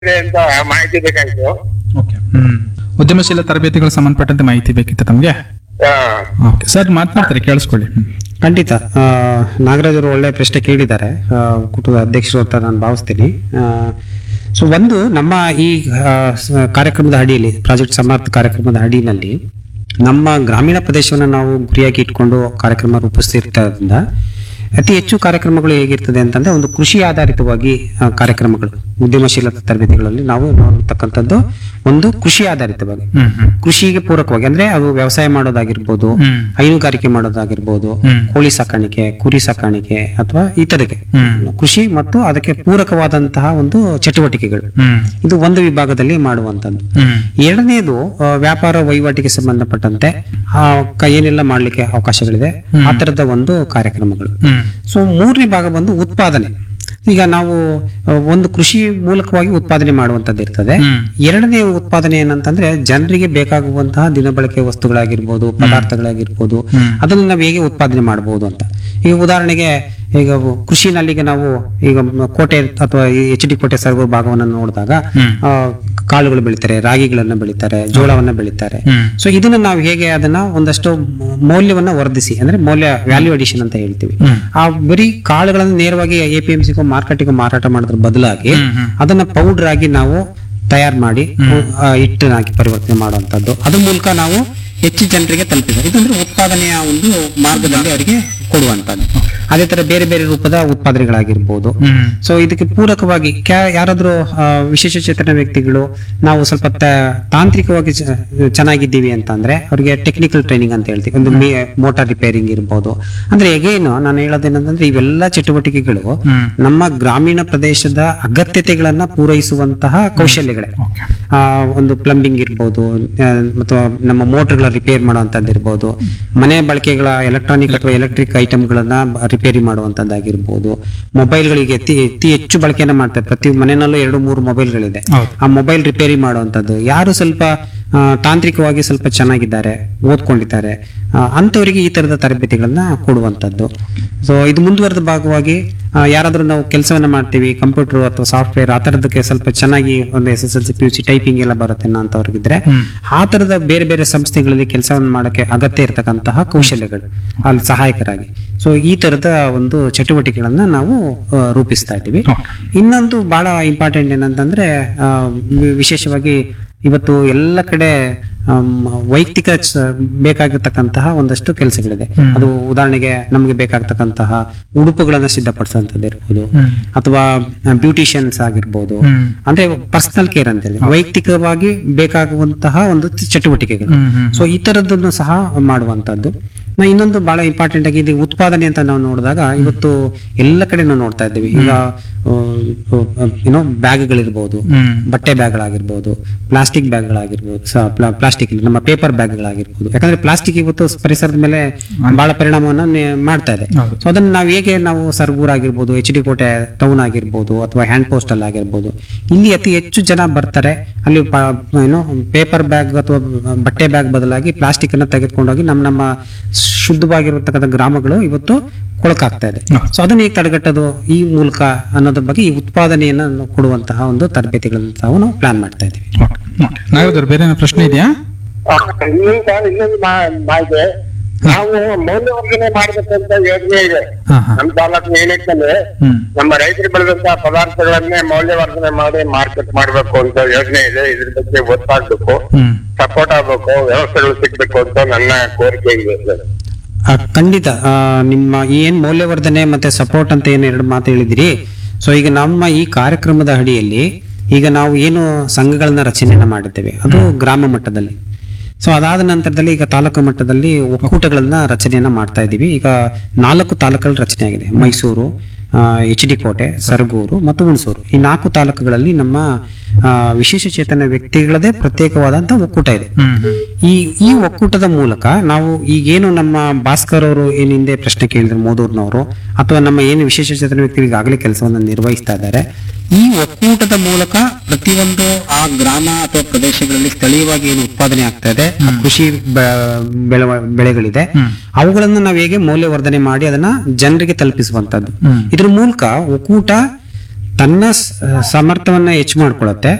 ಇದೆ ಅಂತ ಮಾಹಿತಿ ಬೇಕಾಯ್ತು ಓಕೆ ಹ್ಮ್ ಉದ್ಯಮಶೀಲ ತರಬೇತಿಗಳು ಸಂಬಂಧಪಟ್ಟಂತೆ ಮಾಹಿತಿ ಬೇಕಿತ್ತು ತಮಗೆ ಹಾ ಓಕೆ ಸರ್ ಮಾತನಾಡ್ತಾರೆ ಕೇಳಿಸ್ಕೊಳ್ಳಿ ಹ್ಮ್. ಖಂಡಿತ ಆ, ನಾಗರಾಜ್ ಅವರು ಒಳ್ಳೆ ಪ್ರಶ್ನೆ ಕೇಳಿದ್ದಾರೆ ಆ, ಕುಟುಂಬದ ಅಧ್ಯಕ್ಷರು ಅಂತ ನಾನು ಭಾವಿಸ್ತೀನಿ ಸೊ ಒಂದು ನಮ್ಮ ಈ ಆ, ಸ- ಕಾರ್ಯಕ್ರಮದ ಅಡಿಯಲ್ಲಿ ಪ್ರಾಜೆಕ್ಟ್ ಸಮರ್ಥ ಕಾರ್ಯಕ್ರಮದ ಅಡಿನಲ್ಲಿ ನಮ್ಮ ಗ್ರಾಮೀಣ ಪ್ರದೇಶವನ್ನು ನಾವು ಗುರಿಯಾಗಿ ಇಟ್ಕೊಂಡು ಕಾರ್ಯಕ್ರಮ ರೂಪಿಸ್ತಿರೋದ್ರಿಂದ ಅತಿ ಹೆಚ್ಚು ಕಾರ್ಯಕ್ರಮಗಳು ಹೇಗಿರ್ತದೆ ಅಂತಂದ್ರೆ ಒಂದು ಕೃಷಿ ಆಧಾರಿತವಾಗಿ ಆ, ಕಾರ್ಯಕ್ರಮಗಳು ಉದ್ಯಮಶೀಲತಾ ತರಬೇತಿಗಳಲ್ಲಿ ನಾವು ನೋಡ್ತಕ್ಕಂಥದ್ದು ಒಂದು ಕೃಷಿ ಆಧಾರಿತವಾಗಿ ಹ್ಮ್ ಹ್ಮ್ ಕೃಷಿಗೆ ಪೂರಕವಾಗಿ ಅಂದ್ರೆ ಅದು ವ್ಯವಸಾಯ ಮಾಡೋದಾಗಿರ್ಬೋದು ಹ್ಮ್. ಹೈನುಗಾರಿಕೆ ಮಾಡೋದಾಗಿರ್ಬೋದು ಹ್ಮ್. ಕೋಳಿ ಸಾಕಾಣಿಕೆ ಕುರಿ ಸಾಕಾಣಿಕೆ ಅಥವಾ ಇತರೆಗೆ ಹ್ಮ್. ಕೃಷಿ ಮತ್ತು ಅದಕ್ಕೆ ಪೂರಕವಾದಂತಹ ಒಂದು ಚಟುವಟಿಕೆಗಳು ಹ್ಮ್ ಇದು ಒಂದು ವಿಭಾಗದಲ್ಲಿ ಮಾಡುವಂತದ್ದು ಹ್ಮ್ ಎರಡನೇದು ಆ, ವ್ಯಾಪಾರ ವಹಿವಾಟಿಗೆ ಸಂಬಂಧಪಟ್ಟಂತೆ ಆ, ಕ- ಏನೆಲ್ಲ ಮಾಡ್ಲಿಕ್ಕೆ ಅವಕಾಶಗಳಿದೆ ಆ ತರದ ಒಂದು ಕಾರ್ಯಕ್ರಮಗಳು ಹ್ಮ್ ಸೊ ಮೂರನೇ ಭಾಗ ಬಂದು ಉತ್ಪಾದನೆ ಈಗ ನಾವು ಆ, ಒಂದು ಕೃಷಿ ಮೂಲಕವಾಗಿ ಉತ್ಪಾದನೆ ಮಾಡುವಂತದ್ದು ಇರ್ತದೆ ಹ್ಮ್. ಎರಡನೇ ಉತ್ಪಾದನೆ ಏನಂತಂದ್ರೆ ಜನರಿಗೆ ಬೇಕಾಗುವಂತಹ ದಿನಬಳಕೆ ವಸ್ತುಗಳಾಗಿರ್ಬೋದು ಪದಾರ್ಥಗಳಾಗಿರ್ಬೋದು ಹ್ಮ್. ಅದನ್ನು ನಾವು ಹೇಗೆ ಉತ್ಪಾದನೆ ಮಾಡಬಹುದು ಅಂತ ಈಗ ಉದಾಹರಣೆಗೆ ಈಗ ಕೃಷಿನಲ್ಲಿಗೆ ನಾವು ಈಗ ಮ- ಕೋಟೆ ಅಥವಾ ಎಚ್ ಡಿ ಕೋಟೆ ಸರ್ವ ಭಾಗವನ್ನು ನೋಡಿದಾಗ ಹ್ಮ್. ಆ, ಕಾಳುಗಳು ಬೆಳಿತಾರೆ ರಾಗಿಗಳನ್ನ ಬೆಳಿತಾರೆ ಜೋಳವನ್ನ ಬೆಳಿತಾರೆ ಹ್ಮ್. ಸೊ ಇದನ್ನ ನಾವು ಹೇಗೆ ಅದನ್ನ ಒಂದಷ್ಟು ಮ- ಮೌಲ್ಯವನ್ನ ವರ್ಧಿಸಿ ಅಂದ್ರೆ ಮೌಲ್ಯ ವ್ಯಾಲ್ಯೂ ಅಡಿಷನ್ ಅಂತ ಹೇಳ್ತೀವಿ ಹ್ಮ್. ಆ ಬರೀ ಕಾಳುಗಳನ್ನು ನೇರವಾಗಿ ಎ ಪಿ ಎಂ ಸಿಗೋ ಮಾರ್ಕೆಟಿಗೆ ಮಾರಾಟ ಮಾಡೋದ್ರ ಬದಲಾಗಿ ಹ್ಮ್, ಹ್ಮ್. ಅದನ್ನ ಪೌಡರ್ ಆಗಿ ನಾವು ತಯಾರು ಮಾಡಿ ಆ, ಹಿಟ್ಟನ್ನಾಗಿ ಪರಿವರ್ತನೆ ಮಾಡುವಂತದ್ದು ಅದ್ರ ಮೂಲಕ ನಾವು ಹೆಚ್ಚು ಜನರಿಗೆ ತಲುಪಿದ್ದಾರೆ ಇದಂದ್ರೆ ಉತ್ಪಾದನೆಯ ಒಂದು ಮಾರ್ಗದಲ್ಲಿ ಅವರಿಗೆ ಕೊಡುವಂತದ್ದು ಅದೇ ತರ ಬೇರೆ ಬೇರೆ ರೂಪದ ಉತ್ಪಾದನೆಗಳಾಗಿರ್ಬೋದು ಹ್ಮ್ ಸೊ ಇದಕ್ಕೆ ಪೂರಕವಾಗಿ ಕ್ಯಾ- ಯಾರಾದ್ರೂ ಆ, ವಿಶೇಷ ಚೇತನ ವ್ಯಕ್ತಿಗಳು ನಾವು ಸ್ವಲ್ಪ ತ- ತಾಂತ್ರಿಕವಾಗಿ ಚ- ಚೆನ್ನಾಗಿದ್ದೀವಿ ಅಂತಂದ್ರೆ ಅವ್ರಿಗೆ ಟೆಕ್ನಿಕಲ್ ಟ್ರೈನಿಂಗ್ ಅಂತ ಹೇಳ್ತೀವಿ ಒಂದು ಮೋಟಾರ್ ರಿಪೇರಿಂಗ್ ಇರ್ಬೋದು ಅಂದ್ರೆ ಎಗೇನು ನಾನು ಹೇಳೋದೇನಂತಂದ್ರೆ ಇವೆಲ್ಲ ಚಟುವಟಿಕೆಗಳು ಹ್ಮ್. ನಮ್ಮ ಗ್ರಾಮೀಣ ಪ್ರದೇಶದ ಅಗತ್ಯತೆಗಳನ್ನ ಪೂರೈಸುವಂತಹ ಕೌಶಲ್ಯಗಳೇ ಓಕೆ ಆ, ಒಂದು ಪ್ಲಂಬಿಂಗ್ ಇರ್ಬೋದು ಆ, ಅಥವಾ ನಮ್ಮ ಮೋಟರ್ಗಳ ರಿಪೇರ್ ಮಾಡುವಂತದ್ದು ಇರ್ಬೋದು ಮನೆ ಬಳಕೆಗಳ ಎಲೆಕ್ಟ್ರಾನಿಕ್ ಅಥವಾ ಎಲೆಕ್ಟ್ರಿಕ್ ಐಟಮ್ಗಳನ್ನ ರಿಪೇರಿ ಮಾಡುವಂತದ್ದಾಗಿರ್ಬೋದು ಮೊಬೈಲ್ಗಳಿಗೆ ಅತಿ ಅತಿ ಹೆಚ್ಚು ಬಳಕೆಯನ್ನ ಮಾಡ್ತಾರೆ ಪ್ರತಿ ಮನೆಯಲ್ಲೂ ಎರಡು ಮೂರು ಮೊಬೈಲ್ಗಳಿದೆ ಹೌದು. ಆ ಮೊಬೈಲ್ ರಿಪೇರಿ ಮಾಡುವಂತದ್ದು ಯಾರು ಸ್ವಲ್ಪ ಆ, ತಾಂತ್ರಿಕವಾಗಿ ಸ್ವಲ್ಪ ಚೆನ್ನಾಗಿದ್ದಾರೆ ಓದ್ಕೊಂಡಿದ್ದಾರೆ ಆ, ಅಂಥವರಿಗೆ ಈ ತರದ ತರಬೇತಿಗಳನ್ನ ಕೊಡುವಂತದ್ದು ಸೊ ಇದು ಮುಂದುವರೆದ ಭಾಗವಾಗಿ ಆ, ಯಾರಾದ್ರೂ ನಾವು ಕೆಲಸವನ್ನ ಮಾಡ್ತೀವಿ ಕಂಪ್ಯೂಟರ್ ಅಥವಾ ಸಾಫ್ಟ್ವೇರ್ ಆ ತರದಕ್ಕೆ ಸ್ವಲ್ಪ ಚೆನ್ನಾಗಿ ಒಂದು S S L C P U C typing ಎಲ್ಲ ಬರುತ್ತೆ ಅನ್ನೋಂಥವ್ರಿಗಿದ್ರೆ ಹ್ಮ್. ಆ ತರದ ಬೇರೆ ಬೇರೆ ಸಂಸ್ಥೆಗಳಲ್ಲಿ ಕೆಲಸವನ್ನು ಮಾಡಕ್ಕೆ ಅಗತ್ಯ ಇರತಕ್ಕಂತಹ ಕೌಶಲ್ಯಗಳು ಅಲ್ಲಿ ಸಹಾಯಕರಾಗಿ ಸೊ ಈ ತರದ ಒಂದು ಚಟುವಟಿಕೆಗಳನ್ನ ನಾವು ಆ, ರೂಪಿಸ್ತಾ ಇದ್ದೀವಿ Okay. ಇನ್ನೊಂದು ಬಹಳ ಇಂಪಾರ್ಟೆಂಟ್ ಏನಂತಂದ್ರೆ ಆ, ವಿ- ವಿಶೇಷವಾಗಿ ಇವತ್ತು ಎಲ್ಲ ಕಡೆ ಆಮ್, ವೈಯಕ್ತಿಕ ಚ- ಬೇಕಾಗಿರ್ತಕ್ಕಂತಹ ಒಂದಷ್ಟು ಕೆಲಸಗಳಿದೆ ಹ್ಮ್. ಅದು ಉದಾಹರಣೆಗೆ ನಮಗೆ ಬೇಕಾಗ್ತಕ್ಕಂತಹ ಉಡುಪುಗಳನ್ನ ಸಿದ್ಧಪಡಿಸುವಂತದ್ದು ಇರ್ಬೋದು ಹ್ಮ್. ಅಥವಾ ಬ್ಯೂಟಿಷಿಯನ್ಸ್ ಆಗಿರ್ಬೋದು ಹ್ಮ್. ಅಂದ್ರೆ ಪರ್ಸನಲ್ ಕೇರ್ ಅಂತ ಹೇಳಿ ವೈಯಕ್ತಿಕವಾಗಿ ಬೇಕಾಗುವಂತಹ ಒಂದು ಚಟುವಟಿಕೆಗಳು ಹ್ಮ್ ಹ್ಮ್ ಸೊ ಈ ತರದ್ದನ್ನು ಸಹ ಮಾಡುವಂತದ್ದು ನಾ ಇನ್ನೊಂದು ಬಹಳ ಇಂಪಾರ್ಟೆಂಟ್ ಆಗಿ ಇದು ಉತ್ಪಾದನೆ ಅಂತ ನಾವು ನೋಡಿದಾಗ ಇವತ್ತು ಎಲ್ಲ ಕಡೆ ನಾವು ನೋಡ್ತಾ ಇದ್ದೀವಿ ಈಗ ಏನೋ ಬ್ಯಾಗ್ಗಳಿರ್ಬೋದು ಹ್ಮ್ ಬಟ್ಟೆ ಬ್ಯಾಗ್ಗಳಾಗಿರ್ಬೋದು ಪ್ಲಾಸ್ಟಿಕ್ ಬ್ಯಾಗ್ಗಳಾಗಿರ್ಬೋದು ಪ್ಲಾಸ್ಟಿಕ್ ನಮ್ಮ ಪೇಪರ್ ಬ್ಯಾಗ್ಗಳಾಗಿರ್ಬೋದು ಯಾಕಂದ್ರೆ ಪ್ಲಾಸ್ಟಿಕ್ ಇವತ್ತು ಪರಿಸರದ ಮೇಲೆ ಬಹಳ ಪರಿಣಾಮವನ್ನು ನೆ- ಮಾಡ್ತಾ ಇದೆ ಹೌದು. ಸೊ ಅದನ್ನ ನಾವು ಹೇಗೆ ನಾವು ಸರ್ಗೂರ್ ಆಗಿರ್ಬೋದು ಎಚ್ ಡಿ ಕೋಟೆ ಟೌನ್ ಆಗಿರ್ಬೋದು ಅಥವಾ ಹ್ಯಾಂಡ್ ಪೋಸ್ಟ್ ಅಲ್ಲಿ ಆಗಿರ್ಬೋದು ಇಲ್ಲಿ ಅತಿ ಹೆಚ್ಚು ಜನ ಬರ್ತಾರೆ ಅಲ್ಲಿ ಪ- ಏನು ಪೇಪರ್ ಬ್ಯಾಗ್ ಅಥವಾ ಬಟ್ಟೆ ಬ್ಯಾಗ್ ಬದಲಾಗಿ ಪ್ಲಾಸ್ಟಿಕ್ ಅನ್ನ ತೆಗೆದುಕೊಂಡೋಗಿ ನಮ್ಮ ನಮ್ಮ ಶುದ್ಧವಾಗಿರತಕ್ಕಂಥ ಗ್ರಾಮಗಳು ಇವತ್ತು ಕೊಳಕಾಗ್ತಾ ಇದೆ ಹೌದು. ಸೊ ಅದನ್ನ ಹೇಗೆ ತಡೆಗಟ್ಟೋದು ಈ ಮೂಲಕ ಅನ್ನೋದ್ರ ಬಗ್ಗೆ ಈ ಉತ್ಪಾದನೆಯನ್ನ ನಾವು ಕೊಡುವಂತಹ ಒಂದು ತರಬೇತಿಗಳನ್ನು ಸಹ ನಾವು ಪ್ಲಾನ್ ಮಾಡ್ತಾ ಇದ್ದೀವಿ ಓಕೆ ಓಕೆ ನಾಗರಾಜ್ ಬೇರೆ ಏನಾದ್ರು ಪ್ರಶ್ನೆ ಇದೆಯಾ ಆ, ಇನ್ನೊಂದು ಇನ್ನೊಂದು ಮಾ- ಮಾಹಿತಿ ನಾವು ಮೌಲ್ಯವರ್ಧನೆ ಮಾಡ್ಬೇಕಂತ ಯೋಜನೆ ಇದೆ ಹಾ ಹಾ ನಮ್ಮ ತಾಲೂಕಿನ ಏನಕ್ಕಂದ್ರೆ ಹ್ಮ್ ನಮ್ಮ ರೈತರು ಬೆಳೆದಂತ ಪದಾರ್ಥಗಳನ್ನೇ ಮೌಲ್ಯವರ್ಧನೆ ಮಾಡಿ ಮಾರ್ಕೆಟ್ ಮಾಡ್ಬೇಕು ಅಂತ ಯೋಜನೆ ಇದೆ ಇದ್ರ ಬಗ್ಗೆ ಗೊತ್ತಾಗ್ಬೇಕು ಹ್ಮ್ ಸಪೋರ್ಟ್ ಆಗ್ಬೇಕು ವ್ಯವಸ್ಥೆಗಳು ಸಿಗ್ಬೇಕು ಅಂತ ನನ್ನ ಕೋರಿಕೆ ಇದೆ ಸರ್ ಆ, ಖಂಡಿತ ಆ, ನಿಮ್ಮ ಏನ್ ಮೌಲ್ಯವರ್ಧನೆ ಮತ್ತೆ ಸಪೋರ್ಟ್ ಅಂತ ಏನ್ ಎರಡು ಮಾತು ಹೇಳಿದಿರಿ ಸೊ ಈಗ ನಮ್ಮ ಈ ಕಾರ್ಯಕ್ರಮದ ಅಡಿಯಲ್ಲಿ ಈಗ ನಾವು ಏನು ಸಂಘಗಳನ್ನ ರಚನೆಯನ್ನ ಮಾಡಿದ್ದೇವೆ ಅದು ಗ್ರಾಮ ಮಟ್ಟದಲ್ಲಿ ಸೊ ಅದಾದ ನಂತರದಲ್ಲಿ ಈಗ ತಾಲೂಕು ಮಟ್ಟದಲ್ಲಿ ಒಕ್ಕೂಟಗಳನ್ನ ರಚನೆಯನ್ನ ಮಾಡ್ತಾ ಇದ್ದೀವಿ ಈಗ ನಾಲ್ಕು ತಾಲೂಕುಗಳ ರಚನೆ ಆಗಿದೆ ಮೈಸೂರು ಎಚ್ ಡಿ ಕೋಟೆ ಸರಗೂರು ಮತ್ತು ಹುಣಸೂರು ಈ ನಾಲ್ಕು ತಾಲೂಕುಗಳಲ್ಲಿ ನಮ್ಮ ಆ, ವಿಶೇಷ ಚೇತನ ವ್ಯಕ್ತಿಗಳದೇ ಪ್ರತ್ಯೇಕವಾದಂತಹ ಒಕ್ಕೂಟ ಇದೆ ಹ್ಮ್ ಹ್ಮ್ ಈ ಈ ಒಕ್ಕೂಟದ ಮೂಲಕ ನಾವು ಈಗೇನು ನಮ್ಮ ಭಾಸ್ಕರ್ ಅವರು ಏನ್ ಹಿಂದೆ ಪ್ರಶ್ನೆ ಕೇಳಿದ್ರು ಮೋದೂರ್ನವರು ಅಥವಾ ನಮ್ಮ ಏನು ವಿಶೇಷ ಚೇತನ ವ್ಯಕ್ತಿಗಳು ಈಗಾಗಲೇ ಕೆಲಸವನ್ನು ನಿರ್ವಹಿಸ್ತಾ ಇದ್ದಾರೆ ಈ ಒಕ್ಕೂಟದ ಮೂಲಕ ಪ್ರತಿಯೊಂದು ಆ ಗ್ರಾಮ ಅಥವಾ ಪ್ರದೇಶಗಳಲ್ಲಿ ಸ್ಥಳೀಯವಾಗಿ ಏನು ಉತ್ಪಾದನೆ ಆಗ್ತಾ ಇದೆ ಆ ಕೃಷಿ ಬೆ- ಬೆಳವ ಬೆಳೆಗಳಿದೆ ಹ್ಮ್. ಅವುಗಳನ್ನು ನಾವು ಹೇಗೆ ಮೌಲ್ಯವರ್ಧನೆ ಮಾಡಿ ಅದನ್ನ ಜನರಿಗೆ ತಲುಪಿಸುವಂತದ್ದು ಹ್ಮ್. ಇದ್ರ ಮೂಲಕ ಒಕ್ಕೂಟ ತನ್ನ ಸ- ಸಾಮರ್ಥ್ಯವನ್ನ ಹೆಚ್ಚು ಮಾಡ್ಕೊಳತ್ತೆ